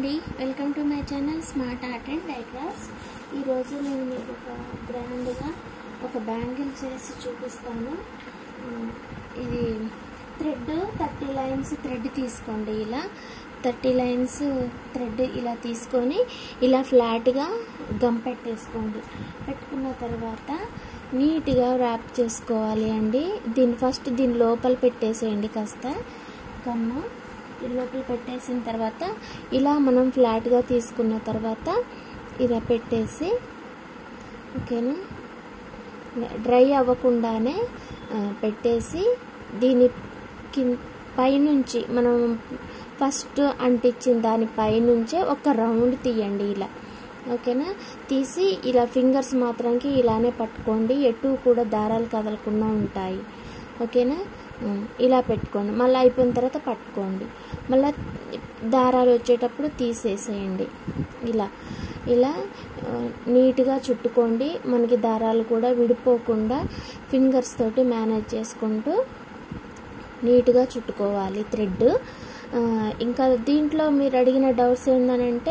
అండి welcome to my channel smart art and DIY crafts ఈరోజు నేను మీకు ఒక గ్రాండ్గా ఒక బ్యాంగిల్ చేసి చూపిస్తాను ఆ, ఇది థ్రెడ్ థర్టీ లైన్స్ థ్రెడ్ తీసుకోండి ఇలా థర్టీ లైన్స్ థ్రెడ్ ఇలా తీసుకొని ఇలా ఫ్లాట్గా గమ్ పెట్టేసుకోండి పెట్టుకున్న తర్వాత నీట్గా ర్యాప్ చేసుకోవాలి అండి దీన్ని ఫస్ట్ దీని లోపల పెట్టేసేయండి కాస్త గమ్ము ఈ లోపల పెట్టేసిన తర్వాత ఇలా మనం ఫ్లాట్గా తీసుకున్న తర్వాత ఇలా పెట్టేసి ఓకేనా డ్రై అవ్వకుండానే ఆ, పెట్టేసి దీని కింద పైనుంచి మనం ఫస్ట్ అంటించిన దాని పైనుంచే ఒక రౌండ్ తీయండి ఇలా ఓకేనా తీసి ఇలా ఫింగర్స్ మాత్రానికి ఇలానే పట్టుకోండి ఎటు కూడా దారాలు కదలకుండా ఉంటాయి ఓకేనా ఆ, ఇలా పెట్టుకోండి మళ్ళీ అయిపోయిన తర్వాత పట్టుకోండి మళ్ళీ దారాలు వచ్చేటప్పుడు తీసేసేయండి ఇలా ఇలా ఆ, నీట్గా చుట్టుకోండి మనకి దారాలు కూడా విడిపోకుండా ఫింగర్స్ తోటి మేనేజ్ చేసుకుంటూ నీట్గా చుట్టుకోవాలి థ్రెడ్ ఇంకా దీంట్లో మీరు అడిగిన డౌట్స్ ఏంటనంటే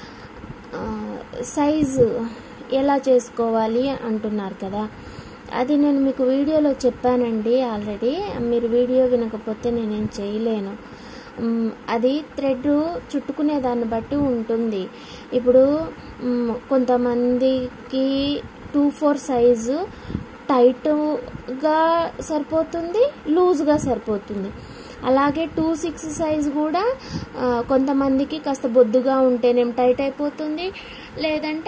సైజు ఎలా చేసుకోవాలి అంటున్నారు కదా అది నేను మీకు వీడియోలో చెప్పానండి ఆల్రెడీ మీరు వీడియో వినకపోతే నేనేం చేయలేను మ్, అది థ్రెడ్ చుట్టుకునే దాన్ని బట్టి ఉంటుంది ఇప్పుడు మ్, కొంతమందికి టూ ఫోర్ సైజు టైట్గా సరిపోతుంది లూజ్గా సరిపోతుంది అలాగే టూ సిక్స్ సైజ్ కూడా ఆ, కొంతమందికి కాస్త బొద్దుగా ఉంటేనేమో టైట్ అయిపోతుంది లేదంటే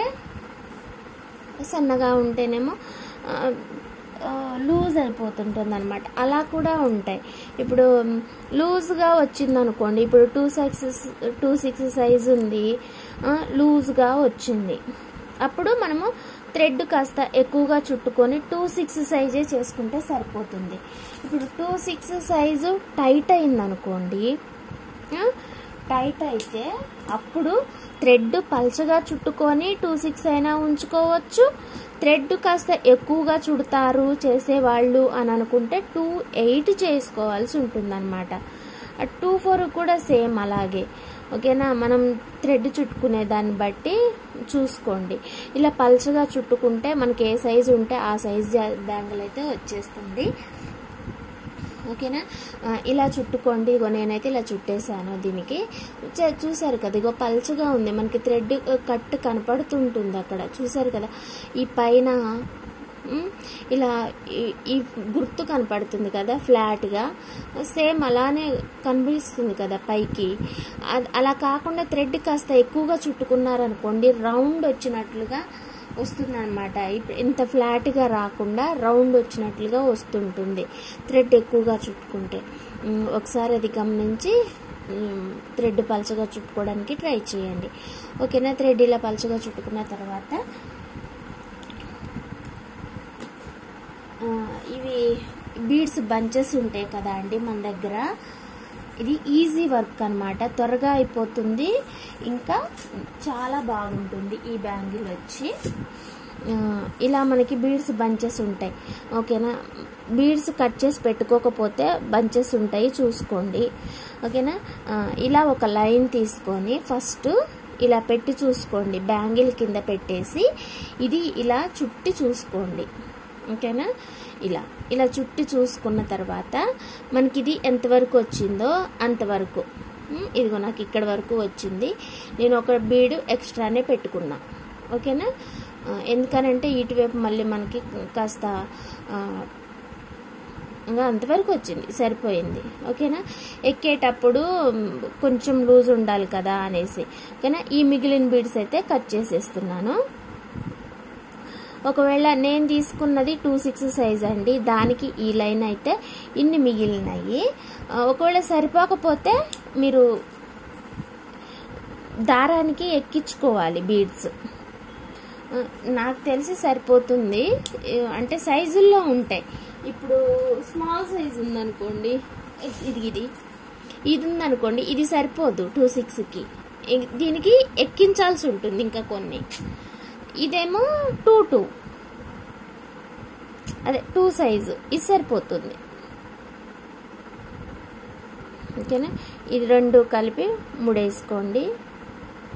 సన్నగా ఉంటేనేమో ఆ, ఆ, లూజ్ అయిపోతుంటుంది అనమాట అలా కూడా ఉంటాయి ఇప్పుడు లూజ్గా వచ్చింది అనుకోండి ఇప్పుడు two six two six size ఉంది ఆ, లూజ్గా వచ్చింది అప్పుడు మనము థ్రెడ్ కాస్త ఎక్కువగా చుట్టుకొని టూ సిక్స్ సైజే చేసుకుంటే సరిపోతుంది ఇప్పుడు టూ సిక్స్ సైజు టైట్ అయింది అనుకోండి ఆ, టైట్ అయితే అప్పుడు థ్రెడ్ పల్చగా చుట్టుకొని టూ సిక్స్ అయినా ఉంచుకోవచ్చు థ్రెడ్ కాస్త ఎక్కువగా చుడతారు చేసేవాళ్ళు అని అనుకుంటే టూ ఎయిట్ చేసుకోవాల్సి ఉంటుందన్నమాట టూ ఫోర్ కూడా సేమ్ అలాగే ఓకేనా మనం థ్రెడ్ చుట్టుకునే దాన్ని బట్టి చూసుకోండి ఇలా పల్చగా చుట్టుకుంటే మనకి ఏ సైజు ఉంటే ఆ సైజ్ బ్యాంగిల్ అయితే వచ్చేస్తుంది ఓకేనా ఆ, ఇలా చుట్టుకోండి ఇగో నేనైతే ఇలా చుట్టేసాను దీనికి చ- చూసారు కదా ఇగో పల్చగా ఉంది మనకి థ్రెడ్ కట్ కనపడుతుంటుంది అక్కడ చూసారు కదా ఈ పైన ఉమ్, ఇలా ఈ- ఈ గుర్తు కనపడుతుంది కదా ఫ్లాట్గా సేమ్ అలానే కనిపిస్తుంది కదా పైకి అ- అలా కాకుండా థ్రెడ్ కాస్త ఎక్కువగా చుట్టుకున్నారనుకోండి రౌండ్ వచ్చినట్లుగా వస్తుందన్నమాట ఇప్పుడు ఇంత ఫ్లాట్గా రాకుండా రౌండ్ వచ్చినట్లుగా వస్తుంటుంది థ్రెడ్ ఎక్కువగా చుట్టుకుంటే ఉమ్, ఒకసారి అది గమనించి ఉమ్, థ్రెడ్ పలచగా చుట్టుకోవడానికి ట్రై చేయండి ఓకేనా థ్రెడ్ ఇలా పలచగా చుట్టుకున్న తర్వాత ఆ, ఇవి బీడ్స్ బంచెస్ ఉంటాయి కదా అండి మన దగ్గర ఇది ఈజీ వర్క్ అన్నమాట త్వరగా అయిపోతుంది ఇంకా చాలా బాగుంటుంది ఈ బ్యాంగిల్ వచ్చి ఆ, ఇలా మనకి బీడ్స్ బంచెస్ ఉంటాయి ఓకేనా బీడ్స్ కట్ చేసి పెట్టుకోకపోతే బంచెస్ ఉంటాయి చూసుకోండి ఓకేనా ఆ, ఇలా ఒక లైన్ తీసుకొని ఫస్ట్ ఇలా పెట్టి చూసుకోండి బ్యాంగిల్ కింద పెట్టేసి ఇది ఇలా చుట్టి చూసుకోండి ఓకేనా ఇలా ఇలా చుట్టి చూసుకున్న తర్వాత మనకి ఇది ఎంతవరకు వచ్చిందో అంతవరకు ఉమ్, ఇదిగో నాకు ఇక్కడ వరకు వచ్చింది నేను ఒక బీడు ఎక్స్ట్రానే పెట్టుకున్నా ఓకేనా ఆ, ఎందుకనంటే ఇటువైపు మళ్ళీ మనకి కాస్త ఆ, ఇంకా అంతవరకు వచ్చింది సరిపోయింది ఓకేనా ఎక్కేటప్పుడు మ్, కొంచెం లూజ్ ఉండాలి కదా అనేసి ఓకేనా ఈ మిగిలిన బీడ్స్ అయితే కట్ చేసేస్తున్నాను ఒకవేళ నేను తీసుకున్నది టూ సిక్స్ సైజ్ అండి దానికి ఈ లైన్ అయితే ఇన్ని మిగిలినాయి ఆ, ఒకవేళ సరిపోకపోతే మీరు దారానికి ఎక్కించుకోవాలి బీడ్స్ ఆ, నాకు తెలిసి సరిపోతుంది ఏ, అంటే సైజుల్లో ఉంటాయి ఇప్పుడు స్మాల్ సైజ్ ఉందనుకోండి ఇ- ఇది ఇది ఇది ఉందనుకోండి ఇది సరిపోదు టూ సిక్స్కి దీనికి ఎక్కించాల్సి ఉంటుంది ఇంకా కొన్ని ఇదేమో టూ టూ అదే టూ సైజు ఇది సరిపోతుంది ఓకేనా ఇది రెండు కలిపి ముడేసుకోండి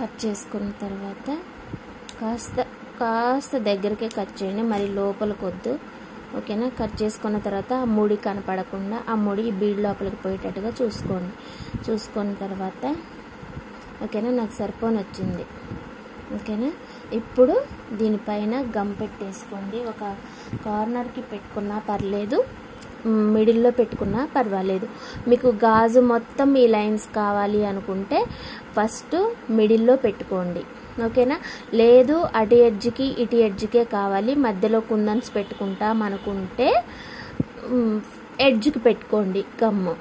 కట్ చేసుకున్న తర్వాత కాస్త కాస్త దగ్గరికే కట్ చేయండి మరి లోపలికి వద్దు ఓకేనా కట్ చేసుకున్న తర్వాత ఆ ముడి కనపడకుండా ఆ ముడి ఈ బీడ్ లోపలికి పోయేటట్టుగా చూసుకోండి చూసుకున్న తర్వాత ఓకేనా నాకు సరిపోని వచ్చింది ఓకేనా ఇప్పుడు దీనిపైన గమ్ పెట్టేసుకోండి ఒక కార్నర్కి పెట్టుకున్నా పర్లేదు మిడిల్లో పెట్టుకున్నా పర్వాలేదు మీకు గాజు మొత్తం ఈ లైన్స్ కావాలి అనుకుంటే ఫస్ట్ మిడిల్లో పెట్టుకోండి ఓకేనా లేదు అటు ఎడ్జ్కి ఇటు ఎడ్జ్కే కావాలి మధ్యలో కుందన్స్ పెట్టుకుంటాం అనుకుంటే ఎడ్జ్కి పెట్టుకోండి గమ్ము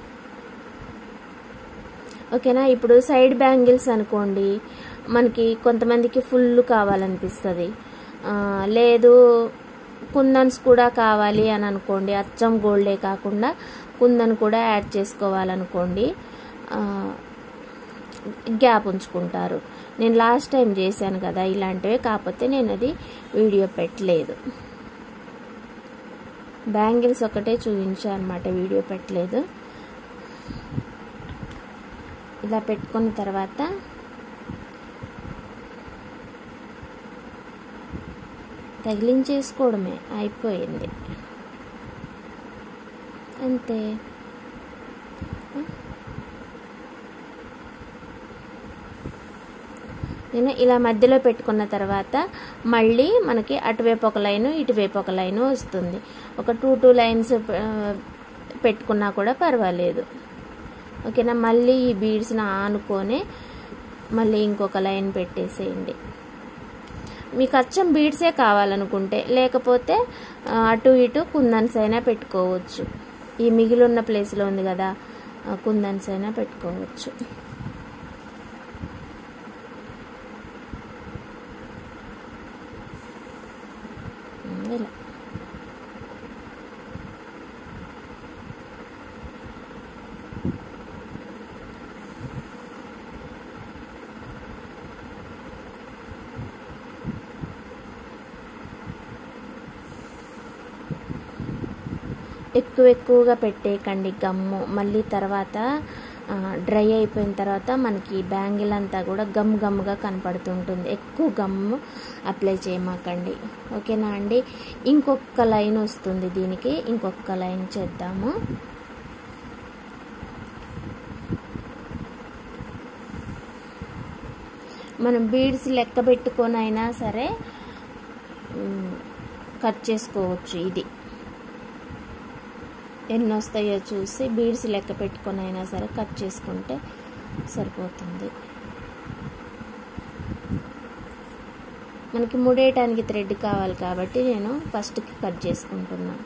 ఓకేనా ఇప్పుడు సైడ్ బ్యాంగిల్స్ అనుకోండి మనకి కొంతమందికి ఫుల్ కావాలనిపిస్తుంది లేదు కుందన్స్ కూడా కావాలి అని అనుకోండి అచ్చం గోల్డే కాకుండా కుందన్ కూడా యాడ్ చేసుకోవాలనుకోండి గ్యాప్ ఉంచుకుంటారు నేను లాస్ట్ టైం చేశాను కదా ఇలాంటివి కాకపోతే నేను అది వీడియో పెట్టలేదు బ్యాంగిల్స్ ఒకటే చూపించాను అనమాట వీడియో పెట్టలేదు ఇలా పెట్టుకున్న తర్వాత తగిలించేసుకోవడమే అయిపోయింది అంతే నేను ఇలా మధ్యలో పెట్టుకున్న తర్వాత మళ్ళీ మనకి అటువైపు ఒక లైను ఇటువైపు ఒక లైను వస్తుంది ఒక టూ టూ లైన్స్ పెట్టుకున్నా కూడా పర్వాలేదు ఓకేనా మళ్ళీ ఈ బీడ్స్ని ఆనుకొని మళ్ళీ ఇంకొక లైన్ పెట్టేసేయండి మీకు అచ్చం బీడ్సే కావాలనుకుంటే లేకపోతే అటు ఇటు కుందన్స్ అయినా పెట్టుకోవచ్చు ఈ మిగిలిన్న ప్లేస్లో ఉంది కదా కుందన్స్ అయినా పెట్టుకోవచ్చు ఇలా ఎక్కువ ఎక్కువగా పెట్టేయకండి గమ్ము మళ్ళీ తర్వాత డ్రై అయిపోయిన తర్వాత మనకి బ్యాంగిల్ అంతా కూడా గమ్ గమ్గా కనపడుతుంటుంది ఎక్కువ గమ్ము అప్లై చేయమాకండి ఓకేనా అండి ఇంకొక లైన్ వస్తుంది దీనికి ఇంకొక లైన్ చేద్దాము మనం బీడ్స్ లెక్క పెట్టుకొని అయినా సరే కట్ చేసుకోవచ్చు ఇది ఎన్ని వస్తాయో చూసి బీడ్స్ లెక్క పెట్టుకొని అయినా సరే కట్ చేసుకుంటే సరిపోతుంది మనకి ముడేయటానికి థ్రెడ్ కావాలి కాబట్టి నేను ఫస్ట్కి కట్ చేసుకుంటున్నాను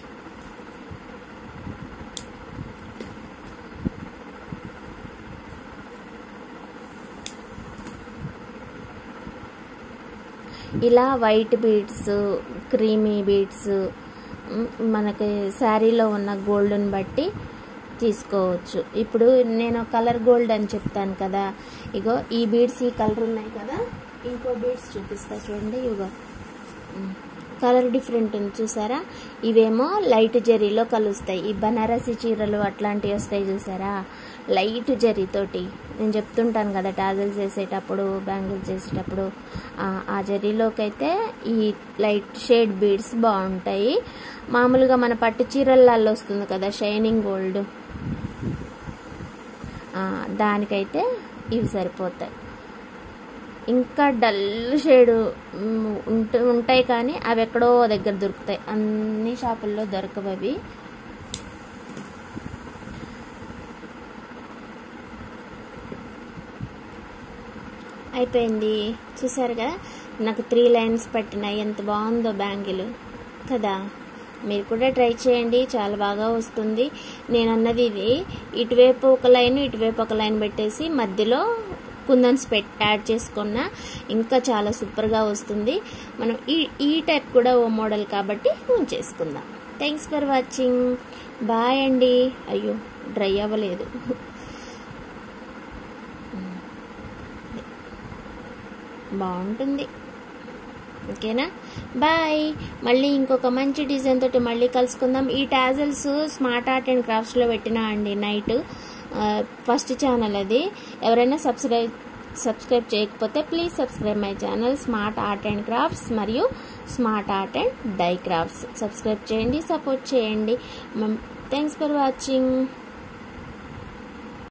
ఇలా వైట్ బీడ్స్ క్రీమీ బీడ్స్ మనకి శారీలో ఉన్న గోల్డ్ని బట్టి తీసుకోవచ్చు ఇప్పుడు నేను కలర్ గోల్డ్ అని చెప్తాను కదా ఇగో ఈ బీడ్స్ ఈ కలర్ ఉన్నాయి కదా ఇంకో బీడ్స్ చూపిస్తా చూడండి ఇగో కలర్ డిఫరెంట్ ఉంది చూసారా ఇవేమో లైట్ జరీలో కలుస్తాయి ఈ బనారసి చీరలు అట్లాంటివి వస్తాయి చూసారా లైట్ జరీతోటి నేను చెప్తుంటాను కదా టాజల్స్ వేసేటప్పుడు బ్యాంగిల్స్ చేసేటప్పుడు ఆ జరీలోకి అయితే ఈ లైట్ షేడ్ బీడ్స్ బాగుంటాయి మామూలుగా మన పట్టు చీరలలో వస్తుంది కదా షైనింగ్ గోల్డ్ దానికైతే ఇవి సరిపోతాయి ఇంకా డల్ షేడ్ ఉంటాయి కానీ అవి ఎక్కడో దగ్గర దొరుకుతాయి అన్ని షాపుల్లో దొరకవు అవి అయిపోయింది చూసారు కదా నాకు త్రీ లైన్స్ పట్టినాయి ఎంత బాగుందో బ్యాంగిల్ కదా మీరు కూడా ట్రై చేయండి చాలా బాగా వస్తుంది నేను అన్నది ఇది ఇటువైపు ఒక లైన్ ఇటువైపు ఒక లైన్ పెట్టేసి మధ్యలో కుందన్స్ పెట్ యాడ్ చేసుకున్న ఇంకా చాలా సూపర్గా వస్తుంది మనం ఈ ఈ టైప్ కూడా ఓ మోడల్ కాబట్టి ఉంచేసుకుందాం థ్యాంక్స్ ఫర్ వాచింగ్ బాయ్ అండి అయ్యో డ్రై అవ్వలేదు బాగుంటుంది ఓకేనా బాయ్ మళ్ళీ ఇంకొక మంచి డిజైన్ తోటి మళ్ళీ కలుసుకుందాం ఈ టాజల్స్ స్మార్ట్ ఆర్ట్ అండ్ క్రాఫ్ట్స్లో పెట్టినా అండి నైట్ ఫస్ట్ ఛానల్ అది ఎవరైనా సబ్స్క్రైబ్ సబ్స్క్రైబ్ చేయకపోతే please subscribe my channel smart art and crafts మరియు smart art and DIY crafts subscribe చేయండి సపోర్ట్ చేయండి థ్యాంక్స్ ఫర్ వాచింగ్